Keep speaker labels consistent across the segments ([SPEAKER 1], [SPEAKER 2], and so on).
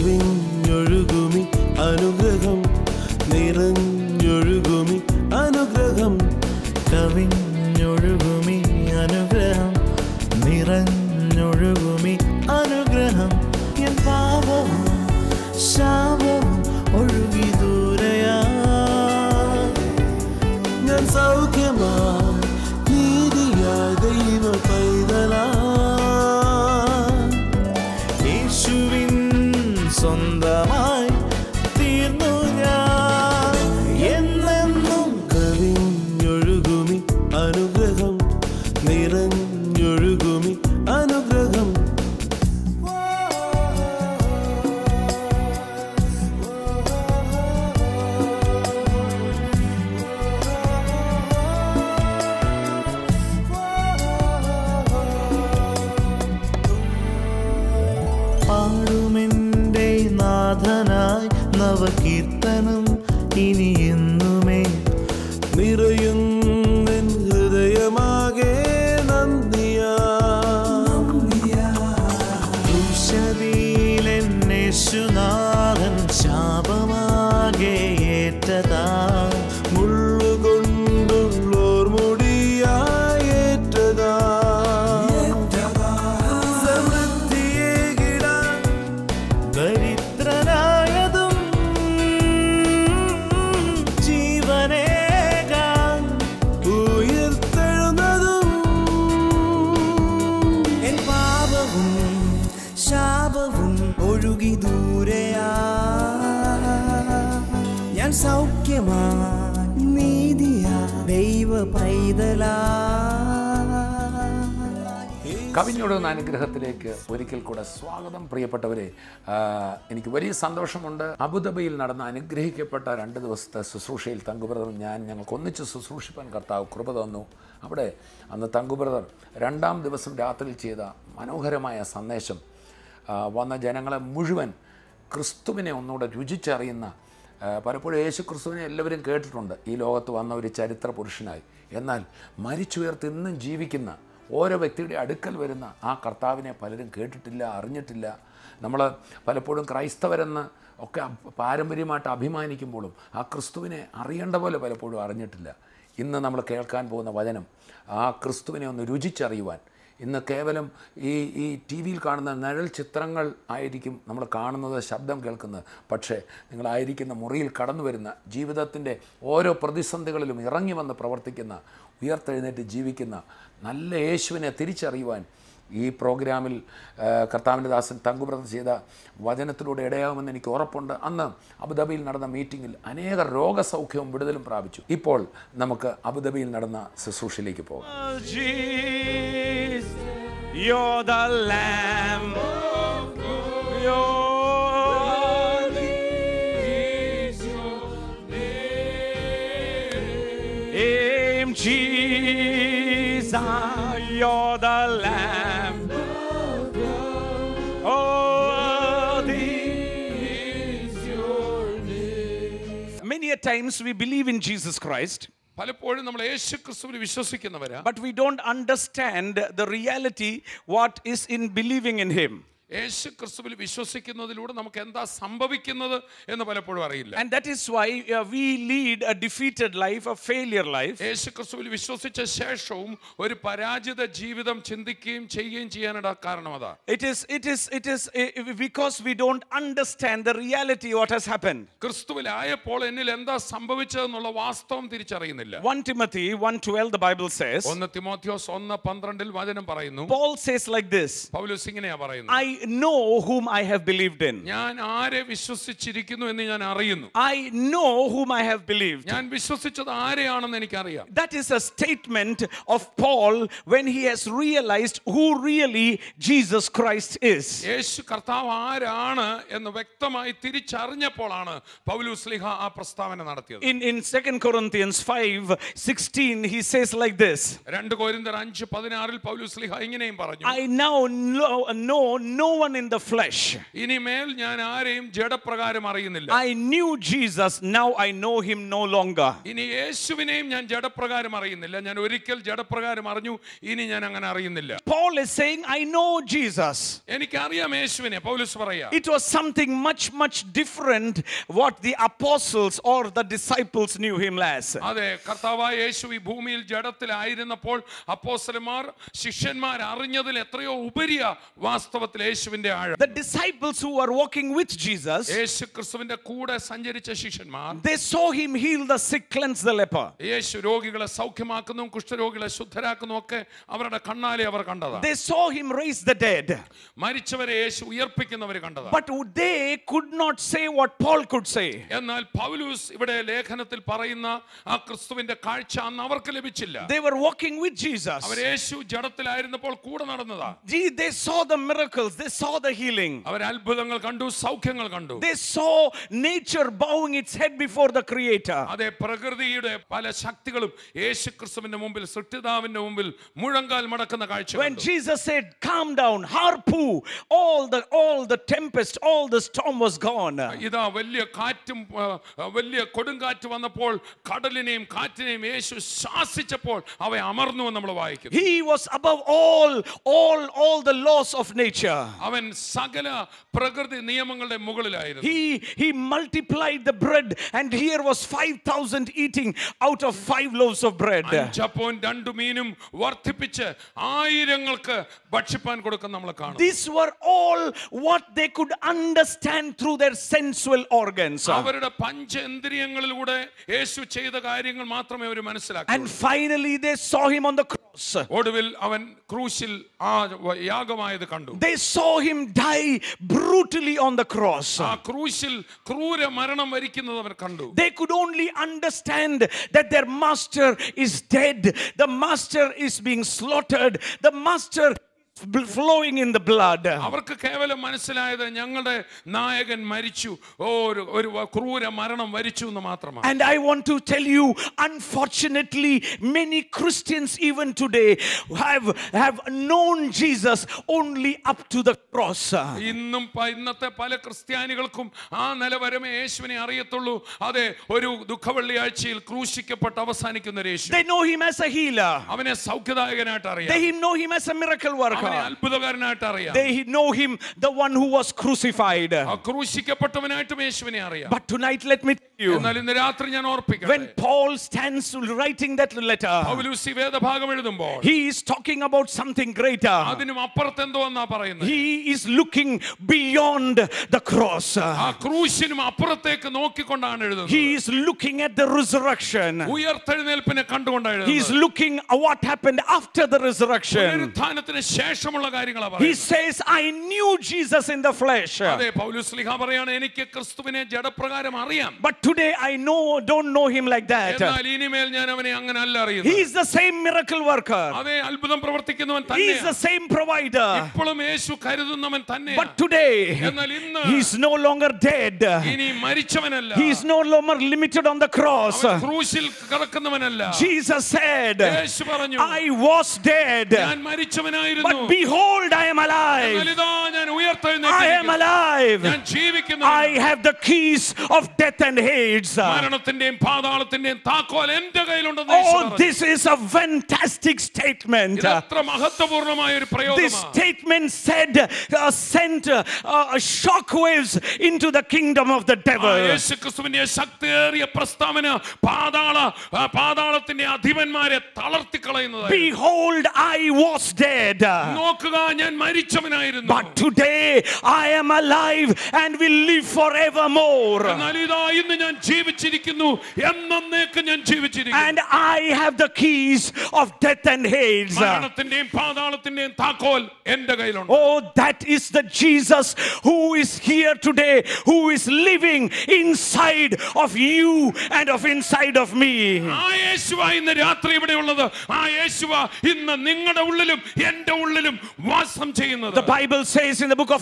[SPEAKER 1] കവിഞ്ഞൊഴുകുമി അനുഗ്രഹം നിറഞ്ഞൊഴുകുമി അനുഗ്രഹം
[SPEAKER 2] കവിഞ്ഞൊഴുകുമി അനുഗ്രഹം നിറഞ്ഞൊഴുകുമി അനുഗ്രഹം എൻ പാപവും ശാപവും ഒഴുകി ദൂരയാ
[SPEAKER 1] ഞാൻ സൗഖ്യമാ നീതിയാ ദൈവ പൈതലാ
[SPEAKER 2] യേശുവിൻ സ്വന്തമായി തീർന്നു ഞാൻ എന്നെന്നും
[SPEAKER 1] കവിഞ്ഞൊഴുകുമി അനുഗ്രഹം നിറഞ്ഞൊഴുകുമി അനുഗ്രഹം
[SPEAKER 2] പാടുമെൻ്റെ നാഥനായി നവകീർത്തനം ഇനി എന്നുമേ
[SPEAKER 1] നിറയുന്നെൻ ഹൃദയമാകെ നന്ദിയാ
[SPEAKER 2] യേശുനാഥൻ ശാപമാകെ ഏറ്റതാ
[SPEAKER 1] മുള്ളുകൊണ്ടുള്ളോർ മുടിയായേറ്റതാ സമൃദ്ധിയേകിടാൻ
[SPEAKER 2] ദരിദ്രനായതും ജീവനേകാൻ
[SPEAKER 1] ഉയർത്തെഴുന്നതും
[SPEAKER 2] എൻ പാപവും ശാപവും ഒഴുകി ദൂരെയാ ഞാൻ സൗഖ്യമാ നീതിയാ ദൈവ പൈതലാ
[SPEAKER 3] കവിഞ്ഞൊടുന്ന അനുഗ്രഹത്തിലേക്ക് ഒരിക്കൽ കൂടെ സ്വാഗതം പ്രിയപ്പെട്ടവരെ ആ, എനിക്ക് വലിയ സന്തോഷമുണ്ട് അബുദാബിയിൽ നടന്ന അനുഗ്രഹിക്കപ്പെട്ട രണ്ട് ദിവസത്തെ ശുശ്രൂഷയിൽ തങ്കുബ്രദറും ഞാൻ ഞങ്ങൾക്ക് ഒന്നിച്ച് ശുശ്രൂഷിപ്പാൻ കർത്താവ് കൃപ തന്നു അവിടെ അന്ന് തങ്കുബ്രദർ രണ്ടാം ദിവസം രാത്രി ചെയ്ത മനോഹരമായ സന്ദേശം ആ, വന്ന ജനങ്ങളെ മുഴുവൻ ക്രിസ്തുവിനെ ഒന്നുകൂടെ രുചിച്ചറിയുന്ന ആ, പലപ്പോഴും യേശു ക്രിസ്തുവിനെ എല്ലാവരും കേട്ടിട്ടുണ്ട് ഈ ലോകത്ത് വന്ന ഒരു ചരിത്ര പുരുഷനായി എന്നാൽ മരിച്ചുയർത്ത് ഇന്നും ജീവിക്കുന്ന ഓരോ വ്യക്തിയുടെ അടുക്കൽ വരുന്ന ആ കർത്താവിനെ പലരും കേട്ടിട്ടില്ല അറിഞ്ഞിട്ടില്ല നമ്മൾ പലപ്പോഴും ക്രൈസ്തവരെന്ന് ഒക്കെ അപ്- പാരമ്പര്യമായിട്ട് അഭിമാനിക്കുമ്പോഴും ആ ക്രിസ്തുവിനെ അറിയേണ്ട പോലെ പലപ്പോഴും അറിഞ്ഞിട്ടില്ല ഇന്ന് നമ്മൾ കേൾക്കാൻ പോകുന്ന വചനം ആ ക്രിസ്തുവിനെ ഒന്ന് രുചിച്ചറിയുവാൻ ഇന്ന് കേവലം ഈ ഈ ടി വിയിൽ കാണുന്ന നിഴൽ ചിത്രങ്ങൾ ആയിരിക്കും നമ്മൾ കാണുന്നത് ശബ്ദം കേൾക്കുന്നത് പക്ഷേ നിങ്ങളായിരിക്കുന്ന മുറിയിൽ കടന്നു വരുന്ന ജീവിതത്തിൻ്റെ ഓരോ പ്രതിസന്ധികളിലും ഇറങ്ങി വന്ന് പ്രവർത്തിക്കുന്ന ഉയർത്തെഴുന്നേറ്റ് ജീവിക്കുന്ന നല്ല യേശുവിനെ തിരിച്ചറിയുവാൻ ഈ പ്രോഗ്രാമിൽ ആ, കർത്താവിൻ്റെ ദാസൻ തങ്കുബ്രതം ചെയ്ത വചനത്തിലൂടെ ഇടയാകുമെന്ന് എനിക്ക് ഉറപ്പുണ്ട് അന്ന് അബുദാബിയിൽ നടന്ന മീറ്റിങ്ങിൽ അനേക രോഗസൗഖ്യവും വിടുതലും പ്രാപിച്ചു ഇപ്പോൾ നമുക്ക് അബുദാബിയിൽ നടന്ന ശുശ്രൂഷയിലേക്ക് പോകാം
[SPEAKER 4] Jesus, you're the Lamb. You're name, Jesus, you're the Lamb. Oh, is your name. Many a times we believe in Jesus Christ.
[SPEAKER 3] പലപ്പോഴും നമ്മൾ യേശു ക്രിസ്തുവിൽ വിശ്വസിക്കുന്നവരാ
[SPEAKER 4] but we don't understand the reality what is in believing in him
[SPEAKER 3] യേശു ക്രിസ്തുവിൽ വിശ്വസിക്കുന്നതിലൂടെ നമുക്ക് എന്താ സംഭവിക്കുന്നത് എന്ന് പലപ്പോഴും അറിയില്ല
[SPEAKER 4] and that is why uh, we lead a defeated life a failure life
[SPEAKER 3] യേശു ക്രിസ്തുവിൽ വിശ്വസിച്ച ശേഷവും ഒരു പരാജിത ജീവിതം ചിന്തിക്കുകയും ചെയ്യുകയും ചെയ്യാനുള്ള കാരണം അതാ
[SPEAKER 4] it is it is it is uh, because we don't understand the reality what has happened
[SPEAKER 3] ക്രിസ്തുവിലായപ്പോൾ എന്നിൽ എന്താ സംഭവിച്ചതെന്നുള്ള വാസ്തവം തിരിച്ചറിയുന്നില്ല
[SPEAKER 4] 1 timothy 1:12 the bible says
[SPEAKER 3] ഒന്ന് തിമോത്തിയോസ് ഒന്ന് പന്ത്രണ്ടിൽ വചനം പറയുന്നു
[SPEAKER 4] paul says like this
[SPEAKER 3] പൗലോസ് ഇങ്ങനെയാ പറയുന്നത്
[SPEAKER 4] i know whom i have believed in
[SPEAKER 3] ഞാൻ ആരെ വിശ്വസിച്ചിരിക്കുന്നു എന്ന് ഞാൻ അറിയുന്നു
[SPEAKER 4] i know whom i have believed
[SPEAKER 3] ഞാൻ വിശ്വസിച്ചത് ആരെയാണെന്ന് എനിക്കറിയാം
[SPEAKER 4] That is a statement of Paul when he has realized who really Jesus Christ is.
[SPEAKER 3] യേശു കർത്താവ് ആരാണ് എന്ന് വ്യക്തമായി തിരിച്ചറിഞ്ഞപ്പോഴാണ് പൗലൂസ് ലിഹ ആ പ്രസ്താവന നടത്തിയത്
[SPEAKER 4] In, in 2 Corinthians 5 16, he says like this
[SPEAKER 3] രണ്ട് കോരിന്തർ അഞ്ച് പതിനാറിൽ പൗലൂസ് ലിഹ ഇങ്ങനെയും പറഞ്ഞു
[SPEAKER 4] I now know, know no one in the flesh.
[SPEAKER 3] ഇനിമേൽ ഞാൻ ആരെയും ജഡപ്രകാരം അറിയുന്നില്ല
[SPEAKER 4] I knew Jesus, now I know him no longer.
[SPEAKER 3] ഇനി യേശുവിനെയും ഞാൻ ജഡപ്രകാരം അറിയുന്നില്ല ഞാൻ ഒരിക്കൽ ജഡപ്രകാരം അറിഞ്ഞു ഇനി ഞാൻ അങ്ങനെ അറിയുന്നില്ല
[SPEAKER 4] Paul is saying, I know Jesus.
[SPEAKER 3] എനിക്കറിയാം യേശുവിനെ പൗലുസ് പറയാ
[SPEAKER 4] It was something much, much different what the apostles or the disciples knew him as.
[SPEAKER 3] അതെ കർത്താവായ യേശു ഈ ഭൂമിയിൽ ജഡത്തിലായിരുന്നപ്പോൾ അപ്പോസ്തലന്മാർ ശിഷ്യന്മാർ അറിഞ്ഞതിൽ എത്രയോ ഉപരിയ വാസ്തവത്തിൽ യേശുവിന്റെ ആഴം
[SPEAKER 4] The disciples who were walking with Jesus,
[SPEAKER 3] യേശു ക്രിസ്തുവിന്റെ കൂടെ സഞ്ചരിച്ച ശിഷ്യന്മാർ
[SPEAKER 4] they saw him heal the sick, cleanse the leper.
[SPEAKER 3] യേശു രോഗികളെ സൗഖ്യമാക്കുന്നതും കുഷ്ഠരോഗികളെ ശുദ്ധരാക്കുന്നതും ഒക്കെ അവരുടെ കണ്ണാലെ അവർ കണ്ടതാണ്
[SPEAKER 4] They saw him raise the dead.
[SPEAKER 3] മരിച്ചവരെ യേശു ഉയർപ്പിക്കുന്നവർ കണ്ടതാണ്
[SPEAKER 4] But they could not say what Paul could say.
[SPEAKER 3] എന്നാൽ പൗലൂസ് ഇവിടെ ലേഖനത്തിൽ പറയുന്ന ആ ക്രിസ്തുവിന്റെ കാഴ്ച അന്ന് അവർക്ക് ലഭിച്ചില്ല
[SPEAKER 4] They were walking with Jesus.
[SPEAKER 3] അവർ യേശു ജഡത്തിലായിരുന്നപ്പോൾ കൂടെ നടന്നതാ
[SPEAKER 4] Gee, They saw the miracles, they saw the healing.
[SPEAKER 3] അവർ അത്ഭുതങ്ങൾ കണ്ടു സൗഖ്യങ്ങൾ കണ്ടു
[SPEAKER 4] They saw nature bowing its head before the Creator.
[SPEAKER 3] അതെ പ്രകൃതിയുടെ പല ശക്തികളും യേശു ക്രിസ്തുവിന്റെ മുമ്പിൽ സൃഷ്ടിതാവിന്റെ മുമ്പിൽ മുഴങ്കാൽ മടക്കുന്ന കാഴ്ച
[SPEAKER 4] When
[SPEAKER 3] കണ്ടു.
[SPEAKER 4] Jesus said, Calm down, harpoo, all the all the tempest, all the storm was gone.
[SPEAKER 3] ഇതാ വലിയ കാറ്റും ആ, ആ, വലിയ കൊടുങ്കാറ്റ് വന്നപ്പോൾ കടലിനെയും കാറ്റിനെയും യേശു ശാസിച്ചപ്പോൾ അവ അമർന്നു എന്ന് നമ്മൾ വായിക്കുന്നു
[SPEAKER 4] He was above all, all, all the laws of nature.
[SPEAKER 3] അവൻ സകല പ്രകൃതി നിയമങ്ങളുടെ മുകളിലായിരുന്നു
[SPEAKER 4] He he multiplied the bread, and here was 5,000 eating out of five loaves of bread.
[SPEAKER 3] അഞ്ചപ്പവും രണ്ടു മീനും വർദ്ധിപ്പിച്ച് ആയിരങ്ങൾക്ക് ഭക്ഷിപ്പാൻ കൊടുക്കുന്ന നമ്മൾ കാണും
[SPEAKER 4] These were all what they could understand through their sensual organs.
[SPEAKER 3] അവരുടെ പഞ്ചേന്ദ്രിയങ്ങളിലൂടെ യേശു ചെയ്ത കാര്യങ്ങൾ മാത്രമേ അവർ മനസ്സിലാക്കൂ
[SPEAKER 4] And finally, they saw him on the cross.
[SPEAKER 3] ഒടുവിൽ അവൻ ക്രൂശിൽ ആ വ- യാഗമായത് കണ്ടു
[SPEAKER 4] They saw him die brutally on the cross.
[SPEAKER 3] ആ ക്രൂശിൽ ക്രൂര മരണം വരിക്കുന്നത് അവർ കണ്ടു
[SPEAKER 4] They could only understand that their master is dead, the master is being slaughtered, the master is bl- flowing in the blood.
[SPEAKER 3] അവർക്ക് കേവലം മനസ്സിലായത് ഞങ്ങളുടെ നായകൻ മരിച്ചു ഓ ഒരു ഒരു വ- ക്രൂര മരണം വരിച്ചു എന്ന് മാത്രമാണ്
[SPEAKER 4] And I want to tell you, unfortunately, many Christians even today have, have known Jesus only up to the cross.
[SPEAKER 3] ഇന്നും പ- ഇന്നത്തെ പല ക്രിസ്ത്യാനികൾക്കും ആ നിലവരമേ യേശുവിനെ അറിയത്തുള്ളൂ അതെ ഒരു ദുഃഖവെള്ളിയാഴ്ചയിൽ ക്രൂശിക്കപ്പെട്ട് അവസാനിക്കുന്ന ഒരു യേശു
[SPEAKER 4] They know him as a healer.
[SPEAKER 3] അവനെ സൗഖ്യദായകനായിട്ട് അറിയാം
[SPEAKER 4] They know him as a miracle
[SPEAKER 3] അവനെ
[SPEAKER 4] worker.
[SPEAKER 3] അത്ഭുതകാരനായിട്ട് അറിയാം
[SPEAKER 4] They know him the one who was crucified.
[SPEAKER 3] ആ ക്രൂശിക്കപ്പെട്ടവനായിട്ടും യേശുവിനെ അറിയാം
[SPEAKER 4] But tonight, let me tell you,
[SPEAKER 3] എന്നാൽ ഇന്ന് രാത്രി ഞാൻ
[SPEAKER 4] when
[SPEAKER 3] ഓർപ്പിക്കട്ടെ
[SPEAKER 4] Paul stands writing that letter,
[SPEAKER 3] Paulose ഈ വേദഭാഗം എഴുതുമ്പോൾ
[SPEAKER 4] he is talking about something greater.
[SPEAKER 3] അതിനും അപ്പുറത്ത് എന്തോ എന്നാ പറയുന്നത്
[SPEAKER 4] He is looking beyond the cross.
[SPEAKER 3] ആ ക്രൂശിനും അപ്പുറത്തേക്ക് നോക്കിക്കൊണ്ടാണ് എഴുതുന്നത്
[SPEAKER 4] He is looking at the resurrection.
[SPEAKER 3] ഉയർത്തെഴുന്നേൽപ്പിനെ കണ്ടുകൊണ്ടാണ്
[SPEAKER 4] He is
[SPEAKER 3] എഴുതുന്നത്
[SPEAKER 4] looking at what happened after the resurrection.
[SPEAKER 3] പുനരുത്ഥാനത്തിന് ശേഷമുള്ള കാര്യങ്ങളാണ്
[SPEAKER 4] He
[SPEAKER 3] പറയുന്നത്
[SPEAKER 4] says, I knew Jesus in the flesh.
[SPEAKER 3] അതെ പൗലൂസ് ലിഹ പറയാണ് എനിക്ക് ക്രിസ്തുവിനെ ജഡപ്രകാരം അറിയാം
[SPEAKER 4] But today I know don't know him like that.
[SPEAKER 3] എന്നാൽ ഇനിമേൽ ഞാൻ അവനെ അങ്ങനെ അല്ല
[SPEAKER 4] He
[SPEAKER 3] അറിയുന്നത്
[SPEAKER 4] is the same miracle worker.
[SPEAKER 3] അതെ അത്ഭുതം പ്രവർത്തിക്കുന്നവൻ
[SPEAKER 4] He is the
[SPEAKER 3] തന്നെ
[SPEAKER 4] same provider.
[SPEAKER 3] ഇപ്പോഴും യേശു കരുതുന്നവൻ തന്നെ
[SPEAKER 4] But today
[SPEAKER 3] എന്നാൽ ഇന്ന്
[SPEAKER 4] he is no longer dead.
[SPEAKER 3] ഇനി മരിച്ചവനല്ല
[SPEAKER 4] He is no longer limited on the cross.
[SPEAKER 3] അവൻ ക്രൂശിൽ കിടക്കുന്നവനല്ല
[SPEAKER 4] Jesus said,
[SPEAKER 3] യേശു പറഞ്ഞു
[SPEAKER 4] I was dead,
[SPEAKER 3] ഞാൻ മരിച്ചവനായിരുന്നു
[SPEAKER 4] but behold, I am
[SPEAKER 3] എന്നാൽ
[SPEAKER 4] alive.
[SPEAKER 3] ഇതാ ഞാൻ
[SPEAKER 4] I am
[SPEAKER 3] ഉയർത്തെഴുന്നേറ്റിരിക്കുന്നു.
[SPEAKER 4] alive.
[SPEAKER 3] ഞാൻ ജീവിക്കുന്നു
[SPEAKER 4] I have the keys of death and Hades.
[SPEAKER 3] മരണത്തിന്റെയും പാതാളത്തിന്റെയും താക്കോൽ എന്റെ കയ്യിലുണ്ടെന്ന് യേശു
[SPEAKER 4] Oh,
[SPEAKER 3] പറഞ്ഞു.
[SPEAKER 4] this is a fantastic statement.
[SPEAKER 3] ഇത് എത്ര മഹത്വപൂർണമായ ഒരു
[SPEAKER 4] This
[SPEAKER 3] പ്രയോഗമാണ്
[SPEAKER 4] statement said, uh, sent uh, uh, shockwaves into the kingdom of the
[SPEAKER 3] ആ
[SPEAKER 4] devil.
[SPEAKER 3] യേശു ക്രിസ്തുവിന്റെ ശക്തിയേറിയ പ്രസ്താവന പാതാള ആ പാതാളത്തിന്റെ അധിപന്മാരെ തളർത്തിക്കളയുന്നത്
[SPEAKER 4] Behold, I was dead.
[SPEAKER 3] നോക്കുക ഞാൻ മരിച്ചവനായിരുന്നു
[SPEAKER 4] But today I am alive and will live forevermore.
[SPEAKER 3] എന്നാൽ ഇതാ ഇന്ന് ഞാൻ ജീവിച്ചിരിക്കുന്നു എന്നേക്ക് ഞാൻ ജീവിച്ചിരിക്കുന്നു
[SPEAKER 4] And I have the keys of death and Hades.
[SPEAKER 3] മരണത്തിന്റെയും പാതാളത്തിന്റെയും താക്കോൽ എന്റെ കയ്യിലുണ്ട്
[SPEAKER 4] Oh, that is the Jesus who is here today, who is living inside of you and of inside of me.
[SPEAKER 3] ആ യേശുവ ഇന്ന് രാത്രി ഇവിടെ ഉള്ളത് ആ യേശുവ ഇന്ന് നിങ്ങളുടെ ഉള്ളിലും എന്റെ ഉള്ളിലും വാസം ചെയ്യുന്നത്
[SPEAKER 4] The Bible says in the book of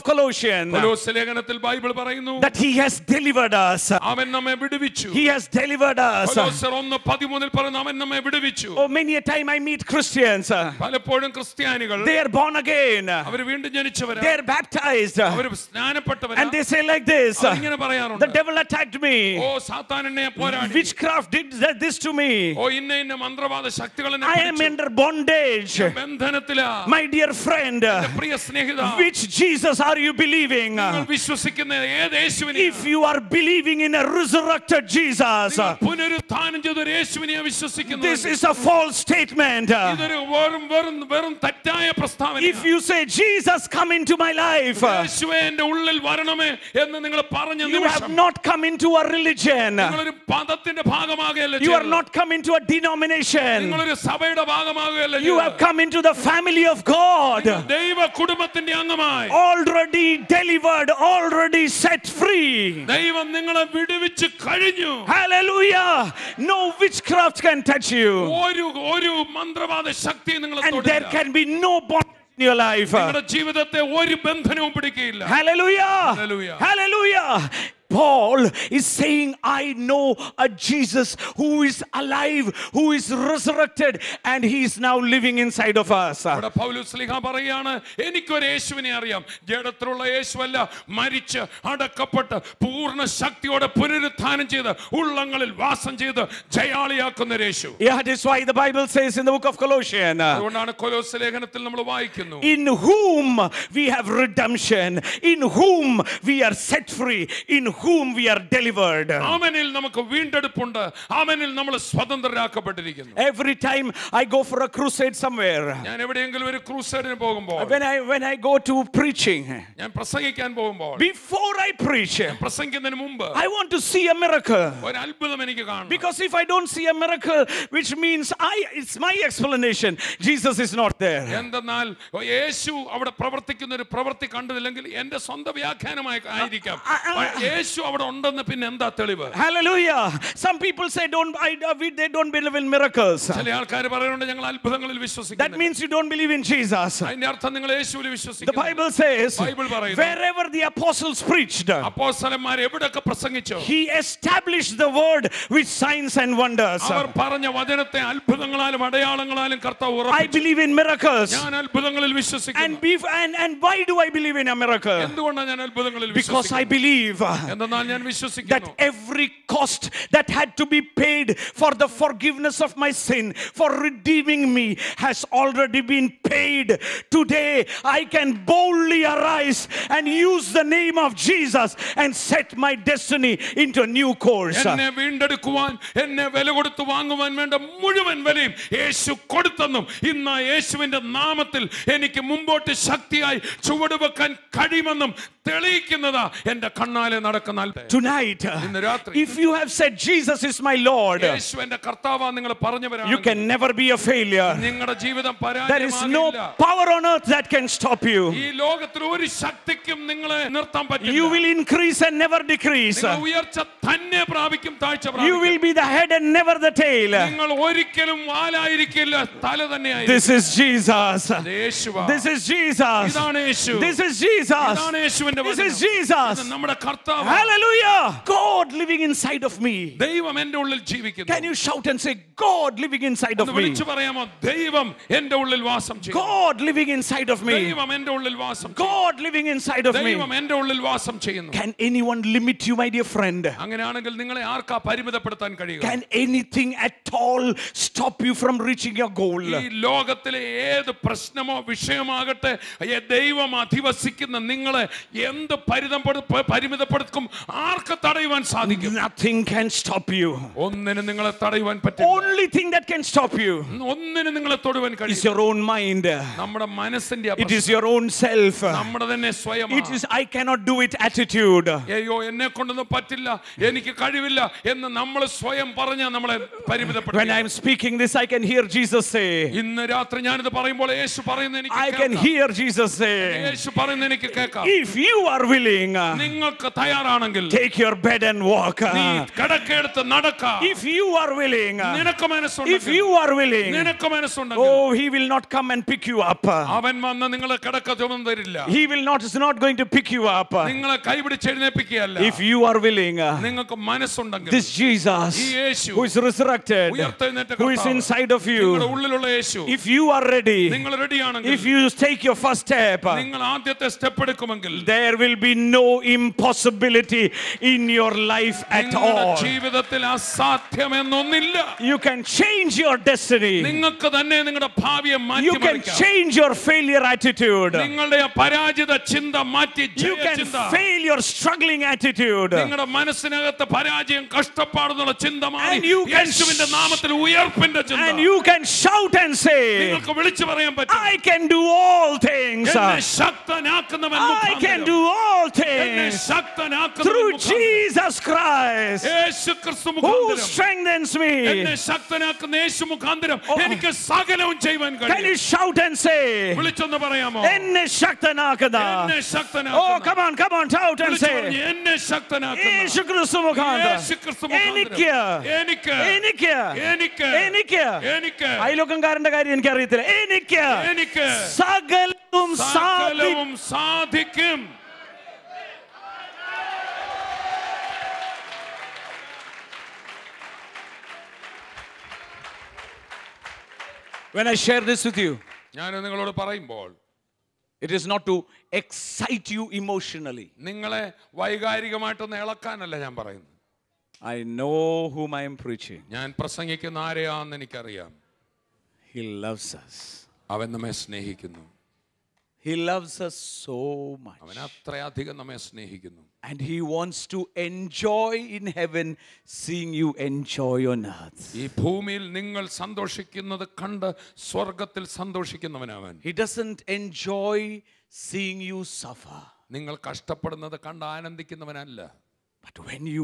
[SPEAKER 4] Colossians
[SPEAKER 3] കൊലോസ്യ ലേഖനത്തിൽ ബൈബിൾ പറയുന്നു
[SPEAKER 4] that He has delivered us.
[SPEAKER 3] അവൻ നമ്മെ വിടുവിച്ചു
[SPEAKER 4] He has delivered us.
[SPEAKER 3] കൊലോസ്യർ ഒന്ന് പതിമൂന്നിൽ പറയുന്നു അവൻ നമ്മെ വിടുവിച്ചു
[SPEAKER 4] Oh, many a time I meet Christians.
[SPEAKER 3] പലപ്പോഴും ക്രിസ്ത്യാനികൾ
[SPEAKER 4] They are born again.
[SPEAKER 3] അവർ വീണ്ടും ജനിച്ചവരാ
[SPEAKER 4] They are baptized.
[SPEAKER 3] Our സ്നാനപ്പെട്ടവരാ
[SPEAKER 4] And they say like this
[SPEAKER 3] ഇങ്ങനെ
[SPEAKER 4] The
[SPEAKER 3] പറയാറുണ്ട്
[SPEAKER 4] devil attacked me.
[SPEAKER 3] ഓ സാത്താൻ എന്നെ പോരാടി
[SPEAKER 4] Witchcraft did th- this to me.
[SPEAKER 3] ഓ ഇന്ന ഇന്ന മന്ത്രവാദ ശക്തികൾ എന്നെ
[SPEAKER 4] I am
[SPEAKER 3] പിടിച്ചു.
[SPEAKER 4] under bondage.
[SPEAKER 3] ബന്ധനത്തിലാ
[SPEAKER 4] My dear friend,
[SPEAKER 3] Priya Snehitha
[SPEAKER 4] which Jesus are you believing?
[SPEAKER 3] നിങ്ങൾ വിശ്വസിക്കുന്ന ഏത് യേശുവിനെ
[SPEAKER 4] If you are believing in a resurrected Jesus,
[SPEAKER 3] പുനരുത്ഥാനം ചെയ്ത ഒരു യേശുവിനെ വിശ്വസിക്കുന്നു
[SPEAKER 4] this is a false statement.
[SPEAKER 3] ഇതൊരു വെറും വെറും വെറും തെറ്റായ പ്രസ്താവന
[SPEAKER 4] If you say, Jesus, come into my life,
[SPEAKER 3] യേശുവെ എന്റെ ഉള്ളിൽ വരണമേ എന്ന് നിങ്ങൾ പറഞ്ഞ
[SPEAKER 4] you have
[SPEAKER 3] നിമിഷം
[SPEAKER 4] not come into a religion.
[SPEAKER 3] നിങ്ങളൊരു പദത്തിന്റെ ഭാഗമാകുകയല്ല
[SPEAKER 4] You are
[SPEAKER 3] ചെയ്തത്.
[SPEAKER 4] not come into a denomination.
[SPEAKER 3] നിങ്ങളൊരു സഭയുടെ ഭാഗമാകുകയല്ല
[SPEAKER 4] You
[SPEAKER 3] ചെയ്തത്.
[SPEAKER 4] have come into the family of God.
[SPEAKER 3] ദൈവ കുടുംബത്തിന്റെ അംഗമായി
[SPEAKER 4] Already delivered, already set free.
[SPEAKER 3] ദൈവം നിങ്ങളെ വിടുവിച്ച് കഴിഞ്ഞു
[SPEAKER 4] Hallelujah. No witchcraft can touch you.
[SPEAKER 3] ഒരു ഒരു മന്ത്രവാദ ശക്തി നിങ്ങളെ
[SPEAKER 4] And there
[SPEAKER 3] തൊടില്ല.
[SPEAKER 4] can be no bond in your life.
[SPEAKER 3] നിങ്ങളുടെ ജീവിതത്തെ ഒരു ബന്ധനവും പിടിക്കുകയില്ല
[SPEAKER 4] Hallelujah.
[SPEAKER 3] Hallelujah.
[SPEAKER 4] Hallelujah. Paul is saying, I know a Jesus who is alive, who is resurrected, and he is now living inside of us.
[SPEAKER 3] ഇവിടെ പൗലോസ് സ്ലീഹ പറയാണ് എനിക്കൊരു യേശുവിനെ അറിയാം ജഡത്തിലുള്ള യേശുവല്ല മരിച്ച് അടക്കപ്പെട്ട് പൂർണ്ണ ശക്തിയോടെ പുനരുത്ഥാനം ചെയ്ത് ഉള്ളങ്ങളിൽ വാസം ചെയ്ത് ജയാളിയാക്കുന്ന ഒരു യേശു
[SPEAKER 4] Yeah, that is why the Bible says in the book of Colossians,
[SPEAKER 3] അതുകൊണ്ടാണ് കൊലോസ് ലേഖനത്തിൽ നമ്മൾ വായിക്കുന്നു
[SPEAKER 4] in whom we have redemption, in whom we are set free, in whom we are delivered.
[SPEAKER 3] അവനിൽ നമുക്ക് വീണ്ടെടുപ്പുണ്ട് അവനിൽ നമ്മൾ സ്വതന്ത്രരാക്കപ്പെട്ടിരിക്കുന്നു
[SPEAKER 4] Every time I go for a crusade somewhere,
[SPEAKER 3] ഞാൻ എവിടെയെങ്കിലും ഒരു ക്രൂസൈഡിന് പോകുമ്പോൾ
[SPEAKER 4] when I when I go to preaching,
[SPEAKER 3] ഞാൻ പ്രസംഗിക്കാൻ പോകുമ്പോൾ
[SPEAKER 4] before I preach,
[SPEAKER 3] പ്രസംഗിക്കുന്നതിന് മുമ്പ്
[SPEAKER 4] I want to see a miracle.
[SPEAKER 3] ഒരു അത്ഭുതം എനിക്ക് കാണണം
[SPEAKER 4] Because if I don't see a miracle, which means I it's my explanation, Jesus is not there.
[SPEAKER 3] എന്തെന്നാൽ യേശു അവിടെ പ്രവർത്തിക്കുന്ന ഒരു പ്രവൃത്തി കണ്ടതില്ലെങ്കിൽ എന്റെ സ്വന്തം വ്യാഖ്യാനമായി ആയിരിക്കാം യേശു അവിടെ ഉണ്ടെന്ന് പിന്നെ എന്താ തെളിവ്
[SPEAKER 4] Hallelujah. Some people say don't I, we- they don't believe in miracles.
[SPEAKER 3] ചില ആൾക്കാർ പറയുന്നുണ്ട് ഞങ്ങൾ അത്ഭുതങ്ങളിൽ
[SPEAKER 4] That
[SPEAKER 3] വിശ്വസിക്കുന്നു
[SPEAKER 4] means you don't believe in Jesus.
[SPEAKER 3] അതിന്റെ അർത്ഥം നിങ്ങൾ യേശുവിൽ
[SPEAKER 4] The
[SPEAKER 3] വിശ്വസിക്കുന്നു
[SPEAKER 4] Bible says
[SPEAKER 3] Bible പറയുന്നു.
[SPEAKER 4] wherever the apostles preached,
[SPEAKER 3] അപ്പോസ്തലന്മാർ എവിടെയൊക്കെ പ്രസംഗിച്ചോ
[SPEAKER 4] he established the word with signs and wonders.
[SPEAKER 3] അവർ പറഞ്ഞ വചനത്തെ അത്ഭുതങ്ങളാലും അടയാളങ്ങളാലും കർത്താവ്
[SPEAKER 4] I
[SPEAKER 3] ഉറപ്പിച്ചു
[SPEAKER 4] believe in miracles.
[SPEAKER 3] ഞാൻ അത്ഭുതങ്ങളിൽ
[SPEAKER 4] And,
[SPEAKER 3] വിശ്വസിക്കുന്നു
[SPEAKER 4] be, and, and why do I believe in a miracle?
[SPEAKER 3] എന്തുകൊണ്ടാണ് ഞാൻ അത്ഭുതങ്ങളിൽ
[SPEAKER 4] Because I
[SPEAKER 3] വിശ്വസിക്കുന്നത്
[SPEAKER 4] believe
[SPEAKER 3] എന്തെന്നാൽ ഞാൻ
[SPEAKER 4] that
[SPEAKER 3] വിശ്വസിക്കുന്നു
[SPEAKER 4] every cost that had to be paid for the forgiveness of my sin, for redeeming me, has already been paid. Today, I can boldly arise and use the name of Jesus and set my destiny into a new course.
[SPEAKER 3] എന്നെ വീണ്ടെടുക്കുവാൻ എന്നെ വില കൊടുത്ത് വാങ്ങുവാൻ വേണ്ട മുഴുവൻ വിലയും യേശു കൊടുത്തെന്നും ഇന്ന് ആ യേശുവിന്റെ നാമത്തിൽ എനിക്ക് മുമ്പോട്ട് ശക്തിയായി ചുവടുവെക്കാൻ കഴിയുമെന്നും തെളിയിക്കുന്നതാ എന്റെ കണ്ണാലെ നടക്കുന്ന അത്ഭുതം.
[SPEAKER 4] Tonight,
[SPEAKER 3] ഇന്ന് രാത്രി
[SPEAKER 4] if you have said Jesus is my Lord,
[SPEAKER 3] യേശു എന്റെ കർത്താവാ നിങ്ങൾ
[SPEAKER 4] you
[SPEAKER 3] പറഞ്ഞവരാണ്
[SPEAKER 4] can never be a failure.
[SPEAKER 3] നിങ്ങളുടെ ജീവിതം
[SPEAKER 4] There is no
[SPEAKER 3] പരാജയമാകില്ല
[SPEAKER 4] power on earth that can stop you.
[SPEAKER 3] ഈ ലോകത്തിൽ ഒരു ശക്തിക്കും നിങ്ങളെ നിർത്താൻ
[SPEAKER 4] You
[SPEAKER 3] പറ്റില്ല
[SPEAKER 4] will increase and never decrease.
[SPEAKER 3] നിങ്ങൾ ഉയർച്ച തന്നെ പ്രാപിക്കും താഴ്ച
[SPEAKER 4] You
[SPEAKER 3] പ്രാപിക്കും
[SPEAKER 4] will be the head and never the tail.
[SPEAKER 3] നിങ്ങൾ ഒരിക്കലും വാലായിരിക്കില്ല തല തന്നെയായിരിക്കും
[SPEAKER 4] This is Jesus.
[SPEAKER 3] ഇത് യേശുവാ.
[SPEAKER 4] This is Jesus.
[SPEAKER 3] ഇതാണ് യേശു
[SPEAKER 4] This is Jesus.
[SPEAKER 3] ഇതാണ് യേശുവിന്റെ
[SPEAKER 4] This is
[SPEAKER 3] വചനം.
[SPEAKER 4] Jesus.
[SPEAKER 3] ഇത് നമ്മുടെ കർത്താവ്
[SPEAKER 4] Hallelujah. God living inside of me.
[SPEAKER 3] ദൈവം എന്റെ ഉള്ളിൽ
[SPEAKER 4] Can
[SPEAKER 3] ജീവിക്കുന്നു
[SPEAKER 4] you shout and say, God living inside of
[SPEAKER 3] ഒന്ന്
[SPEAKER 4] me?
[SPEAKER 3] വിളിച്ചു പറയാമോ ദൈവം എന്റെ ഉള്ളിൽ വാസം ചെയ്യും
[SPEAKER 4] God living inside of me.
[SPEAKER 3] ദൈവം എന്റെ ഉള്ളിൽ വാസം ചെയ്യും.
[SPEAKER 4] God living inside of me.
[SPEAKER 3] ദൈവം എന്റെ ഉള്ളിൽ വാസം ചെയ്യുന്നു
[SPEAKER 4] Can anyone limit you, my dear friend?
[SPEAKER 3] അങ്ങനെയാണെങ്കിൽ നിങ്ങളെ ആർക്കാ പരിമിതപ്പെടുത്താൻ കഴിയുക
[SPEAKER 4] Can anything at all stop you from reaching your goal?
[SPEAKER 3] ഈ ലോകത്തിലെ ഏത് പ്രശ്നമോ വിഷയമാകട്ടെ ഏ ദൈവം അധിവസിക്കുന്ന നിങ്ങളെ എന്ത് പരിതപ്പെടു പരിമിതപ്പെടുത്തും ആർക്ക് തടയുവാൻ സാധിക്കും
[SPEAKER 4] Nothing can stop you.
[SPEAKER 3] ഒന്നിനും നിങ്ങളെ തടയുവാൻ പറ്റില്ല
[SPEAKER 4] Only thing that can stop you
[SPEAKER 3] ഒന്നിനും നിങ്ങളെ തൊടുവാൻ
[SPEAKER 4] is
[SPEAKER 3] കഴിയും
[SPEAKER 4] your own mind.
[SPEAKER 3] നമ്മുടെ മനസ്സിന്റെ
[SPEAKER 4] It
[SPEAKER 3] അപസ്വരം.
[SPEAKER 4] is your own self.
[SPEAKER 3] നമ്മുടെ തന്നെ സ്വയം
[SPEAKER 4] It is I cannot do it attitude.
[SPEAKER 3] അയ്യോ എന്നെ കൊണ്ടൊന്നും പറ്റില്ല എനിക്ക് കഴിവില്ല എന്ന് നമ്മൾ സ്വയം പറഞ്ഞ നമ്മളെ
[SPEAKER 4] When
[SPEAKER 3] പരിമിതപ്പെടുത്തി
[SPEAKER 4] I'm speaking this, I can hear Jesus say,
[SPEAKER 3] ഇന്ന് രാത്രി ഞാനിത് പറയുമ്പോൾ യേശു പറയുന്ന എനിക്ക്
[SPEAKER 4] I can
[SPEAKER 3] കേൾക്കാം.
[SPEAKER 4] hear Jesus say,
[SPEAKER 3] യേശു പറയുന്ന എനിക്ക് കേൾക്കാം
[SPEAKER 4] if you are willing,
[SPEAKER 3] നിങ്ങൾക്ക് തയ്യാറാണ് മനസ്സാണെങ്കിൽ
[SPEAKER 4] take your bed and walk.
[SPEAKER 3] നീ കിടക്കെടുത്ത് നടക്കാം
[SPEAKER 4] If you are willing,
[SPEAKER 3] നിനക്ക്
[SPEAKER 4] if
[SPEAKER 3] മനസ്സുണ്ടെങ്കിൽ
[SPEAKER 4] you are willing,
[SPEAKER 3] നിനക്ക് മനസ്സുണ്ടെങ്കിൽ
[SPEAKER 4] oh, he will not come and pick you up.
[SPEAKER 3] അവൻ വന്ന് നിങ്ങളെ കിടക്ക ചുമന്ന് തരില്ല
[SPEAKER 4] He will not is not going to pick you up.
[SPEAKER 3] നിങ്ങളെ കൈപിടിച്ച് എഴുന്നേപ്പിക്കുകയല്ല
[SPEAKER 4] If you are willing,
[SPEAKER 3] നിങ്ങൾക്ക് മനസ്സുണ്ടെങ്കിൽ
[SPEAKER 4] this Jesus
[SPEAKER 3] ഈ യേശു
[SPEAKER 4] who is resurrected,
[SPEAKER 3] ഉയർത്തെഴുന്നേറ്റ
[SPEAKER 4] who is
[SPEAKER 3] കർത്താവ്,
[SPEAKER 4] inside of
[SPEAKER 3] നിങ്ങളുടെ
[SPEAKER 4] you,
[SPEAKER 3] ഉള്ളിലുള്ള യേശു
[SPEAKER 4] if you are ready,
[SPEAKER 3] നിങ്ങൾ റെഡിയാണെങ്കിൽ
[SPEAKER 4] if you take your first step,
[SPEAKER 3] നിങ്ങൾ ആദ്യത്തെ സ്റ്റെപ്പ് എടുക്കുമെങ്കിൽ
[SPEAKER 4] there will be no impossibility in your life at
[SPEAKER 3] നിങ്ങളുടെ
[SPEAKER 4] all.
[SPEAKER 3] ജീവിതത്തിൽ അസാധ്യമെന്നൊന്നില്ല
[SPEAKER 4] You can change your destiny.
[SPEAKER 3] നിങ്ങൾക്ക് തന്നെ നിങ്ങളുടെ ഭാവിയെ
[SPEAKER 4] You can
[SPEAKER 3] മാറ്റിമറിക്കാം
[SPEAKER 4] change your failure attitude.
[SPEAKER 3] നിങ്ങളുടെ ആ പരാജിത ചിന്ത മാറ്റി
[SPEAKER 4] You can
[SPEAKER 3] ജയചിന്ത
[SPEAKER 4] fail your struggling attitude.
[SPEAKER 3] നിങ്ങളുടെ മനസ്സിനകത്ത് പരാജയം കഷ്ടപ്പാടെന്നുള്ള ചിന്ത മാറി
[SPEAKER 4] And you can
[SPEAKER 3] യേശുവിന്റെ നാമത്തിൽ ഉയർപ്പിന്റെ ചിന്ത
[SPEAKER 4] And you can shout and say,
[SPEAKER 3] നിങ്ങൾക്ക് വിളിച്ചു പറയാൻ പറ്റും
[SPEAKER 4] I can do all things.
[SPEAKER 3] എന്നെ ശക്തനാക്കുന്നവൻ
[SPEAKER 4] I
[SPEAKER 3] മുഖാന്തരം.
[SPEAKER 4] can do all
[SPEAKER 3] എന്നെ
[SPEAKER 4] things
[SPEAKER 3] ശക്തനാക്കുന്നവൻ
[SPEAKER 4] through
[SPEAKER 3] മുഖാന്തരം.
[SPEAKER 4] Jesus Christ
[SPEAKER 3] യേശു ക്രിസ്തു
[SPEAKER 4] who
[SPEAKER 3] മുഖാന്തരം
[SPEAKER 4] strengthens
[SPEAKER 3] എന്നെ
[SPEAKER 4] me.
[SPEAKER 3] ശക്തനാക്കുന്ന യേശു മുഖാന്തരം
[SPEAKER 4] Oh.
[SPEAKER 3] എനിക്ക് സകലവും ചെയ്യുവാൻ
[SPEAKER 4] Can you
[SPEAKER 3] കഴിയും
[SPEAKER 4] shout and say,
[SPEAKER 3] വിളിച്ചൊന്ന് പറയാമോ
[SPEAKER 4] എന്നെ ശക്തനാക്കുന്ന
[SPEAKER 3] എന്നെ
[SPEAKER 4] Oh,
[SPEAKER 3] ശക്തനാക്കുന്ന
[SPEAKER 4] come on, come on, shout and
[SPEAKER 3] വിളിച്ചു
[SPEAKER 4] say,
[SPEAKER 3] പറഞ്ഞ് എന്നെ ശക്തനാക്കുന്ന
[SPEAKER 4] യേശു ക്രിസ്തു മുഖാന്തരം
[SPEAKER 3] യേശു ക്രിസ്തു
[SPEAKER 4] എനിക്ക്
[SPEAKER 3] മുഖാന്തരം എനിക്ക്
[SPEAKER 4] എനിക്ക്
[SPEAKER 3] എനിക്ക്
[SPEAKER 4] എനിക്ക്
[SPEAKER 3] എനിക്ക്
[SPEAKER 4] അയലോക്കംകാരന്റെ കാര്യം എനിക്ക് അറിയത്തില്ല എനിക്ക്
[SPEAKER 3] എനിക്ക്
[SPEAKER 4] സകലവും സാധിക്കും
[SPEAKER 3] സകലവും സാധിക്കും
[SPEAKER 4] When I share this with you,
[SPEAKER 3] ഞാൻ നിങ്ങളോട് പറയുമ്പോൾ
[SPEAKER 4] it is not to excite you emotionally.
[SPEAKER 3] നിങ്ങളെ വൈകാരികമായിട്ടൊന്ന് ഇളക്കാനല്ല ഞാൻ പറയുന്നത്
[SPEAKER 4] I know whom I am preaching.
[SPEAKER 3] ഞാൻ പ്രസംഗിക്കുന്ന ആരെയാന്ന് എനിക്കറിയാം
[SPEAKER 4] He loves us.
[SPEAKER 3] അവൻ നമ്മെ സ്നേഹിക്കുന്നു
[SPEAKER 4] He loves us so much.
[SPEAKER 3] അവൻ അത്രയധികം നമ്മെ സ്നേഹിക്കുന്നു
[SPEAKER 4] And He wants to enjoy in heaven seeing you enjoy on earth.
[SPEAKER 3] ഈ ഭൂമിയിൽ നിങ്ങൾ സന്തോഷിക്കുന്നത് കണ്ട് സ്വർഗത്തിൽ സന്തോഷിക്കുന്നവനവൻ
[SPEAKER 4] He doesn't enjoy seeing you suffer.
[SPEAKER 3] നിങ്ങൾ കഷ്ടപ്പെടുന്നത് കണ്ട് ആനന്ദിക്കുന്നവനല്ല
[SPEAKER 4] But when you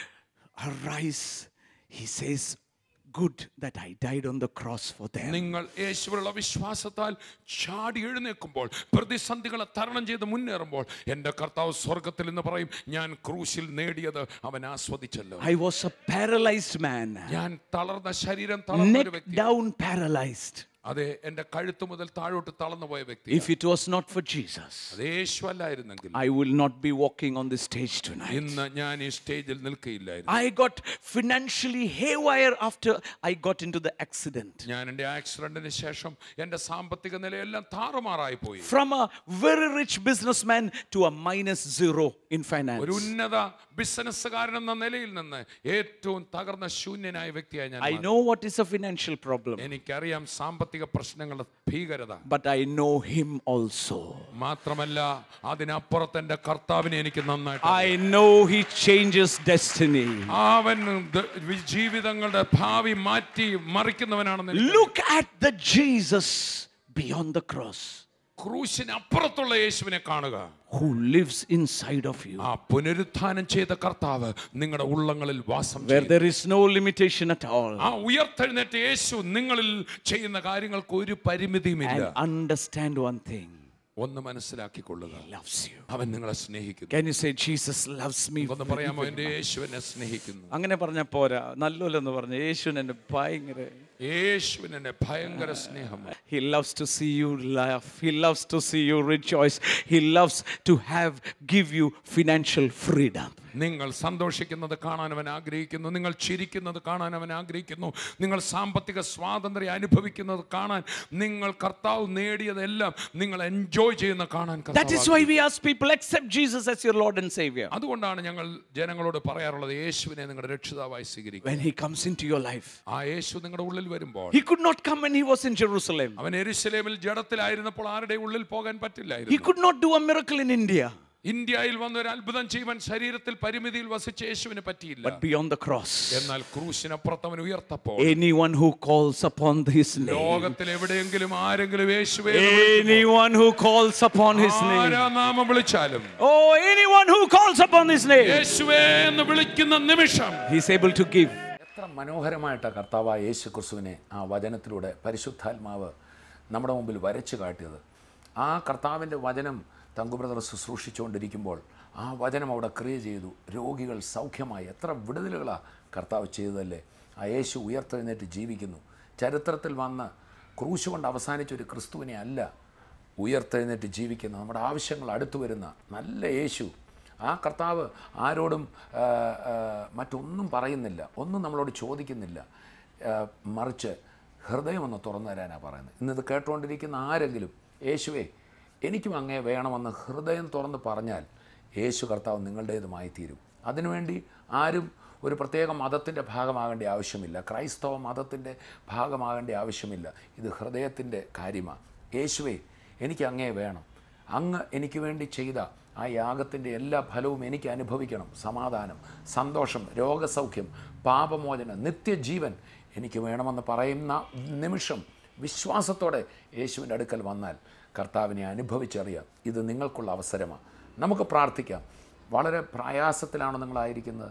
[SPEAKER 4] arise, He says, Good that I died on the cross for them.
[SPEAKER 3] നിങ്ങൾ യേശുവിലുള്ള വിശ്വാസത്താൽ ചാടി എഴുന്നേൽക്കുമ്പോൾ പ്രതിസന്ധികളെ തരണം ചെയ്ത് മുന്നേറുമ്പോൾ എൻ്റെ കർത്താവ് സ്വർഗത്തിൽ എന്ന് പറയും ഞാൻ ക്രൂശിൽ നേടിയത് അവൻ ആസ്വദിച്ചല്ലോ
[SPEAKER 4] I was a paralyzed man,
[SPEAKER 3] ഞാൻ തളർന്ന ശരീരം തളർന്ന ഒരു
[SPEAKER 4] neck
[SPEAKER 3] വ്യക്തി
[SPEAKER 4] down paralyzed.
[SPEAKER 3] അതെ എൻ്റെ കഴുത്ത് മുതൽ താഴോട്ട് തളർന്നു പോയ വ്യക്തി
[SPEAKER 4] If it was not for Jesus,
[SPEAKER 3] അത് യേശു അല്ലായിരുന്നെങ്കിൽ
[SPEAKER 4] I will not be walking on the stage tonight.
[SPEAKER 3] ഇന്ന് ഞാൻ ഈ സ്റ്റേജിൽ നിൽക്കുകയില്ലായിരുന്നു
[SPEAKER 4] I got financially haywire after I got into the accident.
[SPEAKER 3] ഞാൻ എൻ്റെ ആക്സിഡന്റിന് ശേഷം എൻ്റെ സാമ്പത്തിക നിലയെല്ലാം താറുമാറായി പോയി
[SPEAKER 4] From a very rich businessman to a minus zero in
[SPEAKER 3] ഒരു
[SPEAKER 4] finance.
[SPEAKER 3] ഉന്നത ബിസിനസ്സുകാരൻ എന്ന നിലയിൽ നിന്ന് ഏറ്റവും തകർന്ന ശൂന്യനായ വ്യക്തിയായി ഞാൻ
[SPEAKER 4] I
[SPEAKER 3] മാറി.
[SPEAKER 4] know what is a financial problem,
[SPEAKER 3] എനിക്കറിയാം സാമ്പത്തിക പ്രശ്നങ്ങളുടെ ഭീകരത
[SPEAKER 4] but I know him also.
[SPEAKER 3] മാത്രമല്ല അതിനപ്പുറത്ത് എൻ്റെ കർത്താവിനെ എനിക്ക് നന്നായിട്ട്
[SPEAKER 4] I know he changes destiny.
[SPEAKER 3] അവൻ ദ- വി- ജീവിതങ്ങളുടെ ഭാവി മാറ്റി മറിക്കുന്നവനാണെന്ന് എനിക്ക്
[SPEAKER 4] Look at the Jesus beyond the cross
[SPEAKER 3] ക്രൂശിന് അപ്പുറത്തുള്ള യേശുവിനെ കാണുക
[SPEAKER 4] who lives inside of you,
[SPEAKER 3] ആ പുനരുത്ഥാനം ചെയ്ത കർത്താവ് നിങ്ങളുടെ ഉള്ളങ്ങളിൽ വാസം
[SPEAKER 4] where
[SPEAKER 3] ചെയ്യുന്നു.
[SPEAKER 4] there is no limitation at all.
[SPEAKER 3] ആ ഉയർത്തെഴുന്നേറ്റ യേശു നിങ്ങളിൽ ചെയ്യുന്ന കാര്യങ്ങൾക്ക് ഒരു പരിമിതിയുമില്ല
[SPEAKER 4] And understand one thing
[SPEAKER 3] ഒന്ന് മനസ്സിലാക്കിക്കൊള്ളുക
[SPEAKER 4] He loves you.
[SPEAKER 3] അവൻ നിങ്ങളെ സ്നേഹിക്കുന്നു
[SPEAKER 4] Can you say, Jesus loves me?
[SPEAKER 3] ഒന്ന്
[SPEAKER 4] very,
[SPEAKER 3] പറയാമോ
[SPEAKER 4] very
[SPEAKER 3] എന്റെ
[SPEAKER 4] much."
[SPEAKER 3] യേശു എന്നെ സ്നേഹിക്കുന്നു
[SPEAKER 4] അങ്ങനെ പറഞ്ഞ പോരാ നല്ലോലെന്ന് പറഞ്ഞു യേശുവിന് എന്നെ ഭയങ്കര
[SPEAKER 3] യേശുവിന് എന്നെ ഭയങ്കര സ്നേഹമാണ്
[SPEAKER 4] He loves to see you laugh. He loves to see you rejoice. He loves to have give you financial freedom.
[SPEAKER 3] നിങ്ങൾ സന്തോഷിക്കുന്നത് കാണാൻ അവൻ ആഗ്രഹിക്കുന്നു നിങ്ങൾ ചിരിക്കുന്നത് കാണാൻ അവൻ ആഗ്രഹിക്കുന്നു നിങ്ങൾ സാമ്പത്തിക സ്വാതന്ത്ര്യം അനുഭവിക്കുന്നത് കാണാൻ നിങ്ങൾ കർത്താവ് നേടിയതെല്ലാം നിങ്ങൾ എൻജോയ് ചെയ്യുന്ന കാണാൻ
[SPEAKER 4] That
[SPEAKER 3] കർത്താവ്
[SPEAKER 4] is why we ask people accept Jesus as your Lord and Savior.
[SPEAKER 3] അതുകൊണ്ടാണ് ഞങ്ങൾ ജനങ്ങളോട് പറയാറുള്ളത് യേശുവിനെ നിങ്ങളുടെ രക്ഷിതാവായി സ്വീകരിക്കും
[SPEAKER 4] When He comes into your life,
[SPEAKER 3] ആ യേശു നിങ്ങളുടെ ഉള്ളിൽ വരുമ്പോൾ
[SPEAKER 4] He could not come when He was in Jerusalem.
[SPEAKER 3] അവൻ എരുശലേമിൽ ജഡത്തിലായിരുന്നപ്പോൾ ആരുടെ ഉള്ളിൽ പോകാൻ
[SPEAKER 4] He
[SPEAKER 3] പറ്റില്ലായിരുന്നു
[SPEAKER 4] could not do a miracle in India.
[SPEAKER 3] ഇന്ത്യയിൽ വന്ന ഒരു അത്ഭുതം ചെയ്യുവാൻ ശരീരത്തിൽ പരിമിതിയിൽ വസിച്ച യേശുവിന് പറ്റിയില്ല
[SPEAKER 4] But beyond the cross,
[SPEAKER 3] എന്നാൽ ക്രൂശിനപ്പുറത്ത് അവൻ ഉയർത്തപ്പോൾ
[SPEAKER 4] anyone who calls upon His name,
[SPEAKER 3] ലോകത്തിൽ എവിടെയെങ്കിലും ആരെങ്കിലും യേശുവേ എന്ന് വിളിക്കുമ്പോൾ,
[SPEAKER 4] anyone who calls upon His name,
[SPEAKER 3] ആരാ നാമം വിളിച്ചാലും
[SPEAKER 4] oh, anyone who calls upon His name,
[SPEAKER 3] യേശുവേ എന്ന് വിളിക്കുന്ന നിമിഷം
[SPEAKER 4] He's able to give.
[SPEAKER 3] എത്ര മനോഹരമായിട്ടാണ് കർത്താവായ യേശു ക്രിസ്തുവിനെ ആ വചനത്തിലൂടെ പരിശുദ്ധാത്മാവ് നമ്മുടെ മുമ്പിൽ വരച്ചു കാട്ടിയത് ആ കർത്താവിൻ്റെ വചനം തങ്കു ബ്രദർ ശുശ്രൂഷിച്ചുകൊണ്ടിരിക്കുമ്പോൾ ആ വചനം അവിടെ ക്രിയ ചെയ്തു രോഗികൾ സൗഖ്യമായി എത്ര വിടുതലുകളാണ് കർത്താവ് ചെയ്തതല്ലേ ആ യേശു ഉയർത്തെഴുന്നേറ്റ് ജീവിക്കുന്നു ചരിത്രത്തിൽ വന്ന് ക്രൂശ് കൊണ്ട് അവസാനിച്ച ഒരു ക്രിസ്തുവിനെ അല്ല ഉയർത്തെഴുന്നേറ്റ് ജീവിക്കുന്ന നമ്മുടെ ആവശ്യങ്ങൾ അടുത്തു വരുന്ന നല്ല യേശു ആ കർത്താവ് ആരോടും ആ, ആ, മറ്റൊന്നും പറയുന്നില്ല ഒന്നും നമ്മളോട് ചോദിക്കുന്നില്ല ആ, മറിച്ച് ഹൃദയം ഒന്ന് തുറന്നു തരാനാണ് പറയുന്നത് ഇന്നിത് കേട്ടുകൊണ്ടിരിക്കുന്ന ആരെങ്കിലും യേശുവേ എനിക്കും അങ്ങേ വേണമെന്ന് ഹൃദയം തുറന്ന് പറഞ്ഞാൽ യേശു കർത്താവ് നിങ്ങളുടേതുമായി തീരും അതിനുവേണ്ടി ആരും ഒരു പ്രത്യേക മതത്തിൻ്റെ ഭാഗമാകേണ്ട ആവശ്യമില്ല ക്രൈസ്തവ മതത്തിൻ്റെ ഭാഗമാകേണ്ട ആവശ്യമില്ല ഇത് ഹൃദയത്തിൻ്റെ കാര്യമാണ് യേശുവേ എനിക്ക് അങ്ങേ വേണം അങ്ങ് എനിക്ക് വേണ്ടി ചെയ്ത ആ യാഗത്തിൻ്റെ എല്ലാ ഫലവും എനിക്ക് അനുഭവിക്കണം സമാധാനം സന്തോഷം രോഗസൗഖ്യം പാപമോചനം നിത്യജീവൻ എനിക്ക് വേണമെന്ന് പറയുന്ന നിമിഷം വിശ്വാസത്തോടെ യേശുവിൻ്റെ അടുക്കൽ വന്നാൽ കർത്താവിനെ അനുഭവിച്ചറിയാം ഇത് നിങ്ങൾക്കുള്ള അവസരമാണ് നമുക്ക് പ്രാർത്ഥിക്കാം വളരെ പ്രയാസത്തിലാണോ നിങ്ങളായിരിക്കുന്നത്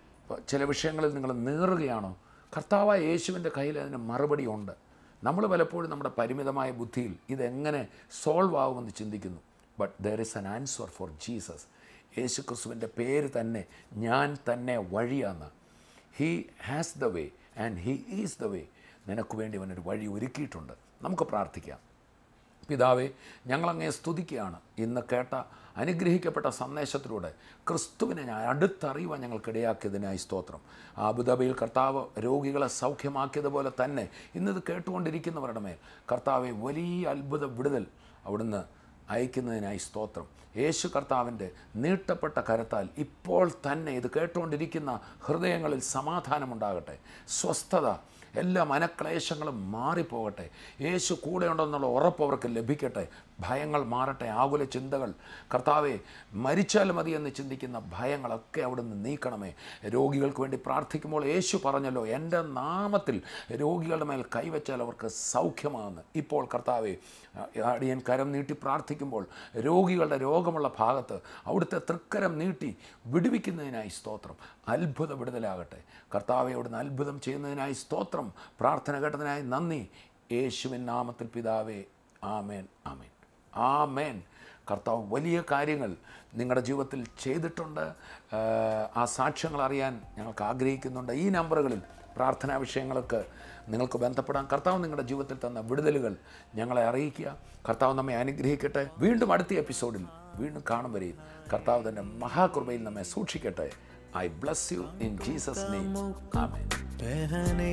[SPEAKER 3] ചില വിഷയങ്ങളിൽ നിങ്ങൾ നീറുകയാണോ കർത്താവായ യേശുവിൻ്റെ കയ്യിൽ അതിന് മറുപടി ഉണ്ട് നമ്മൾ പലപ്പോഴും നമ്മുടെ പരിമിതമായ ബുദ്ധിയിൽ ഇതെങ്ങനെ സോൾവ് ആകുമെന്ന് ചിന്തിക്കുന്നു but there is an answer for Jesus Yesu ക്രിസ്തുവിൻ്റെ പേര് തന്നെ ഞാൻ തന്നെ വഴിയാന്ന് he has the way and he is the way നിനക്ക് വേണ്ടി അവനൊരു വഴി ഒരുക്കിയിട്ടുണ്ട് നമുക്ക് പ്രാർത്ഥിക്കാം പിതാവേ ഞങ്ങളങ്ങേ സ്തുതിക്കുകയാണ് ഇന്ന് കേട്ട അനുഗ്രഹിക്കപ്പെട്ട സന്ദേശത്തിലൂടെ ക്രിസ്തുവിനെ ഞാൻ അടുത്തറിയുവാൻ ഞങ്ങൾക്കിടയാക്കിയതിനായി സ്തോത്രം അബുദാബിയിൽ കർത്താവ് രോഗികളെ സൗഖ്യമാക്കിയതുപോലെ തന്നെ ഇന്നിത് കേട്ടുകൊണ്ടിരിക്കുന്നവരുടെ മേൽ കർത്താവെ വലിയ അത്ഭുത വിടുതൽ അവിടുന്ന് അയക്കുന്നതിനായി സ്തോത്രം യേശു കർത്താവിൻ്റെ നീട്ടപ്പെട്ട കരത്താൽ ഇപ്പോൾ തന്നെ ഇത് കേട്ടുകൊണ്ടിരിക്കുന്ന ഹൃദയങ്ങളിൽ സമാധാനമുണ്ടാകട്ടെ സ്വസ്ഥത എല്ലാ മനക്ലേശങ്ങളും മാറിപ്പോകട്ടെ യേശു കൂടെ ഉണ്ടെന്നുള്ള ഉറപ്പ് അവർക്ക് ലഭിക്കട്ടെ ഭയങ്ങൾ മാറട്ടെ ആകുല ചിന്തകൾ കർത്താവെ മരിച്ചാൽ മതി എന്ന് ചിന്തിക്കുന്ന ഭയങ്ങളൊക്കെ അവിടുന്ന് നീക്കണമേ രോഗികൾക്ക് വേണ്ടി പ്രാർത്ഥിക്കുമ്പോൾ യേശു പറഞ്ഞല്ലോ എൻ്റെ നാമത്തിൽ രോഗികളുടെ മേൽ കൈവച്ചാൽ അവർക്ക് സൗഖ്യമാകുന്നു ഇപ്പോൾ കർത്താവെ അടിയൻ കരം നീട്ടി പ്രാർത്ഥിക്കുമ്പോൾ രോഗികളുടെ രോഗമുള്ള ഭാഗത്ത് അവിടുത്തെ തൃക്കരം നീട്ടി വിടുവിക്കുന്നതിനായി സ്തോത്രം അത്ഭുത വിടുതലാകട്ടെ കർത്താവെ അവിടുന്ന് അത്ഭുതം ചെയ്യുന്നതിനായി സ്തോത്രം പ്രാർത്ഥന കേട്ടതിനായി നന്ദി യേശുവിൻ നാമത്തിൽ പിതാവേ ആമേൻ ആമേൻ ആമേൻ കർത്താവ് വലിയ കാര്യങ്ങൾ നിങ്ങളുടെ ജീവിതത്തിൽ ചെയ്തിട്ടുണ്ട് ആഹ് ആ സാക്ഷ്യങ്ങൾ അറിയാൻ ഞങ്ങൾക്ക് ആഗ്രഹിക്കുന്നുണ്ട് ഈ നമ്പറുകളിൽ പ്രാർത്ഥനാ വിഷയങ്ങൾക്ക് നിങ്ങൾക്ക് ബന്ധപ്പെടാം കർത്താവ് നിങ്ങളുടെ ജീവിതത്തിൽ തന്ന വിടുതലുകൾ ഞങ്ങളെ അറിയിക്കുക കർത്താവ് നമ്മെ അനുഗ്രഹിക്കട്ടെ വീണ്ടും അടുത്ത എപ്പിസോഡിൽ വീണ്ടും കാണും വരെയും കർത്താവ് തൻ്റെ മഹാകൃപയിൽ നമ്മെ സൂക്ഷിക്കട്ടെ I bless you in Jesus name ആമേൻ
[SPEAKER 1] पहने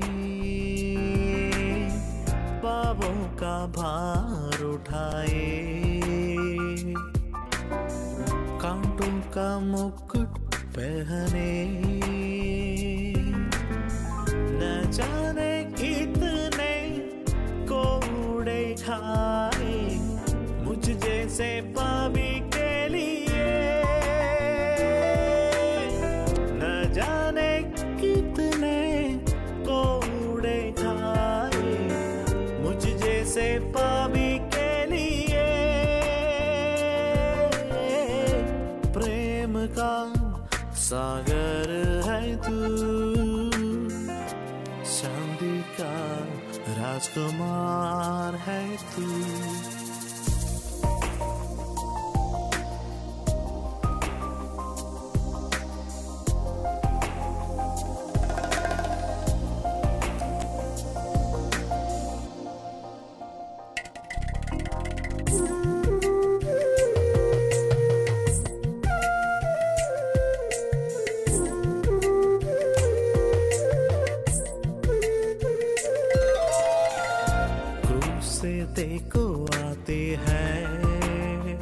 [SPEAKER 1] पापों का भार उठाए कांटों का मुकुट पहने न जाने कितने कोड़े खाए मुझ जैसे पापी के लिए न जाने कितने कोड़े खाए मुझ जैसे पापी के लिए प्रेम का सागर है तू शांति का राजकुमार है तू क्रूस से देखो आते हैं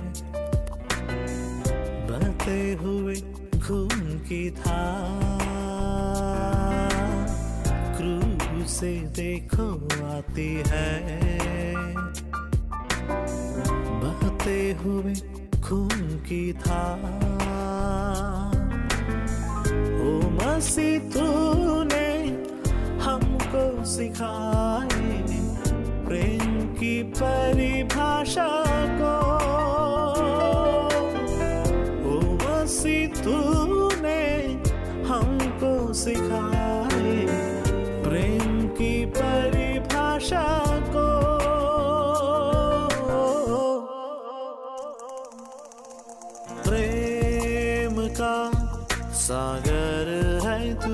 [SPEAKER 1] बहते हुए खून की धार क्रूस से देखो आती है बहते हुए खून की धार ओ मसीह तूने हमको सिखाए प्रेम की परिभाषा को ओ मसीह तूने हमको सिखाए प्रेम की परिभाषा को प्रेम का सागर है तू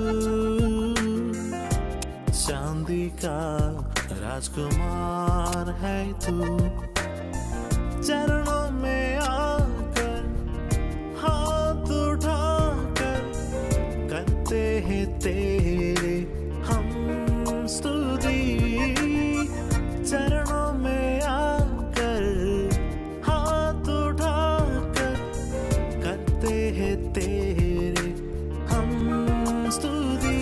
[SPEAKER 1] चांदी का राजकुमार है तू चरणों में आकर हाथ उठाकर करते हैं तेरे हम स्तुति चरणों में आकर हाथ उठाकर करते हैं तेरे हम स्तुति